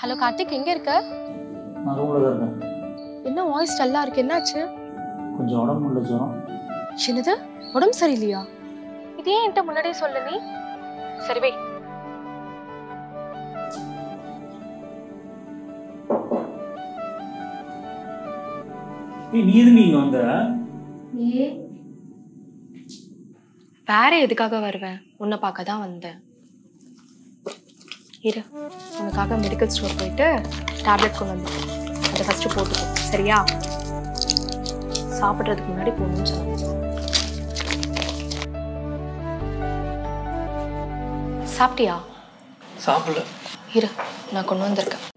hello Karthik எங்க இருக்க நான் ரூமில் தான் இருக்கேன் என்ன வாய்ஸ் டல்லா இருக்கு என்னாச்சு கொஞ்சம் உடம்பு உள்ள ஜுரம் என்னது உடம்பு சரியில்லையா இதே என்கிட்ட முன்னாடியே சொல்ல நீ சரி வை ஏய் நீ எது நீங்க வந்த வேற எதுக்காக வருவேன் உன்னை பார்க்க தான் வந்தேன் இரு உனக்காக மெடிக்கல் ஸ்டோர் போயிட்டு டேப்லெட் கொண்டு வந்து அதை ஃபர்ஸ்ட் போட்டுக்கோ சரியா சாப்பிட்றதுக்கு முன்னாடி போகணும்னு சொன்னேன் சாப்பிட்டியா சாப்பிடல இரு நான் கொண்டு வந்திருக்கேன்